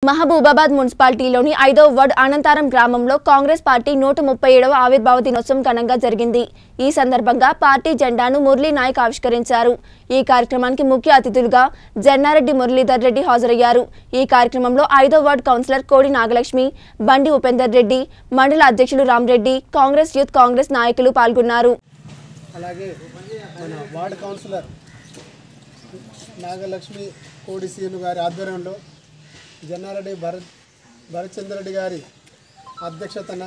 మహబూబాబాద్ మున్సిపాలిటీలోని ఐదవ వార్డ్ అనంతారం గ్రామంలో కాంగ్రెస్ పార్టీ నూట ముప్పై ఏడవ ఆవిర్భావ దినోత్సవం ఘనంగా జరిగింది ఈ సందర్భంగా పార్టీ జెండాను మురళీ నాయక్ ఆవిష్కరించారు ఈ కార్యక్రమానికి ముఖ్య అతిథులుగా జన్నారెడ్డి మురళీధర్ రెడ్డి హాజరయ్యారు ఈ కార్యక్రమంలో ఐదవ వార్డ్ కౌన్సిలర్ కోడి నాగలక్ష్మి బండి ఉపేందర్ రెడ్డి మండల అధ్యక్షులు రామరెడ్డి కాంగ్రెస్ యూత్ కాంగ్రెస్ నాయకులు పాల్గొన్నారు అలాగే మన వార్డ్ కౌన్సిలర్ నాగలక్ష్మి కోడి సీను గారి ఆధ్వర్యంలో జన్నారెడ్డి భరత్ భరత్చంద్రరెడ్డి గారి అధ్యక్షతన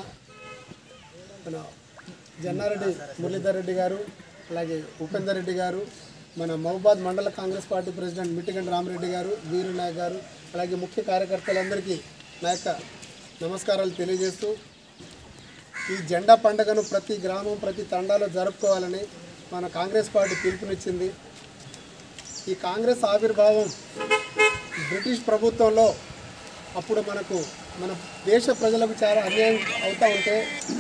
మన జన్నారెడ్డి మురళీధర్ రెడ్డి గారు అలాగే ఉపేందర్ రెడ్డి గారు మన మహబాద్ మండల కాంగ్రెస్ పార్టీ ప్రెసిడెంట్ మిట్టిగండి రామరెడ్డి గారు వీరు నాయక్ గారు అలాగే ముఖ్య కార్యకర్తలందరికీ నా యొక్క నమస్కారాలు తెలియజేస్తూ ఈ జెండా పండుగను ప్రతి గ్రామం ప్రతి తండాలో జరుపుకోవాలని మన కాంగ్రెస్ పార్టీ పిలుపునిచ్చింది ఈ కాంగ్రెస్ ఆవిర్భావం బ్రిటిష్ ప్రభుత్వంలో అప్పుడు మనకు మన దేశ ప్రజలకు చాలా అన్యాయం అవుతూ ఉంటే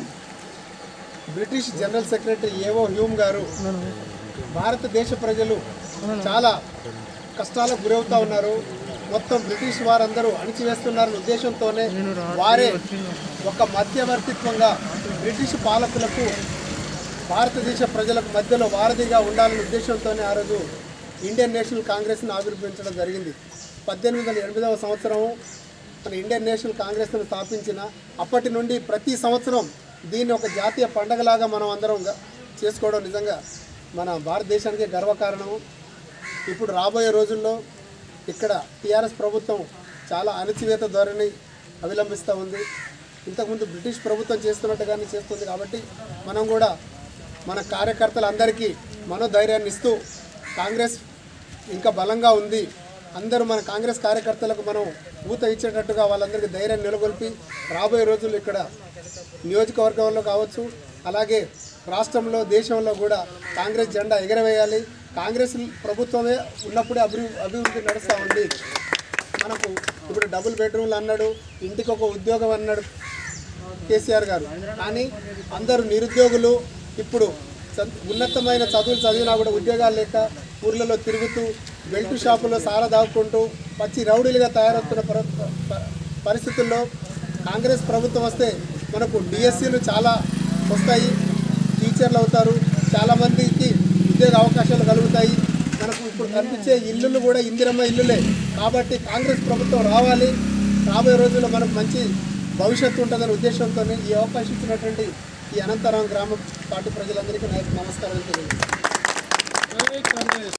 British general secretary A O Hume గారు భారతదేశ ప్రజలు చాలా కష్టాలకు గురవుతా ఉన్నారు మొత్తం బ్రిటిష్ వారందరూ అణిచివేస్తున్నారనే ఉద్దేశంతోనే వారే ఒక మధ్యవర్తిత్వంగా బ్రిటిష్ పాలకులకు భారతదేశ ప్రజలకు మధ్యలో వారధిగా ఉండాలనే ఉద్దేశంతోనే ఆ రోజు ఇండియన్ నేషనల్ కాంగ్రెస్ను ఆవిర్భవించడం జరిగింది పద్దెనిమిది వందల ఎనిమిదవ సంవత్సరం మన ఇండియన్ నేషనల్ కాంగ్రెస్ను స్థాపించిన అప్పటి నుండి ప్రతి సంవత్సరం దీన్ని ఒక జాతీయ పండగలాగా మనం అందరం గ- చేసుకోవడం నిజంగా మన భారతదేశానికి గర్వకారణము ఇప్పుడు రాబోయే రోజుల్లో ఇక్కడ టీఆర్ఎస్ ప్రభుత్వం చాలా అణచివేత ధోరణి అవలంబిస్తూ ఉంది ఇంతకుముందు బ్రిటిష్ ప్రభుత్వం చేస్తున్నట్టుగానే చేస్తుంది కాబట్టి మనం కూడా మన కార్యకర్తలందరికీ మనోధైర్యాన్ని ఇస్తూ కాంగ్రెస్ ఇంకా బలంగా ఉంది అందరూ మన కాంగ్రెస్ కార్యకర్తలకు మనం ఊత ఇచ్చేటట్టుగా వాళ్ళందరికీ ధైర్యాన్ని నెలకొల్పి రాబోయే రోజుల్లో ఇక్కడ నియోజకవర్గంలో కావచ్చు అలాగే రాష్ట్రంలో దేశంలో కూడా కాంగ్రెస్ జెండా ఎగరవేయాలి కాంగ్రెస్ ప్రభుత్వమే ఉన్నప్పుడే అభివృద్ధి అభివృద్ధి నడుస్తూ ఉంది మనకు ఇప్పుడు డబుల్ బెడ్రూమ్లు అన్నాడు ఇంటికి ఒక ఉద్యోగం అన్నాడు కేసీఆర్ గారు కానీ అందరూ నిరుద్యోగులు ఇప్పుడు చ- ఉన్నతమైన చదువులు చదివినా కూడా ఉద్యోగాలు లేక ఊర్లలో తిరుగుతూ బెల్ట్ షాపులో సారా దాక్కుంటూ పచ్చి రౌడీలుగా తయారవుతున్న పర- ప- పరిస్థితుల్లో కాంగ్రెస్ ప్రభుత్వం వస్తే మనకు డిఎస్సీలు చాలా వస్తాయి టీచర్లు అవుతారు చాలామందికి ఉద్యోగ అవకాశాలు కలుగుతాయి మనకు ఇప్పుడు కనిపించే ఇల్లులు కూడా ఇందిరమ్మ ఇల్లులే కాబట్టి కాంగ్రెస్ ప్రభుత్వం రావాలి రాబోయే రోజుల్లో మనకు మంచి భవిష్యత్తు ఉంటుందనే ఉద్దేశంతో ఈ అవకాశం ఇచ్చినటువంటి ఈ అనంతరం గ్రామ పార్టీ ప్రజలందరికీ నా యొక్క నమస్కారాలు తెలియజేస్తాను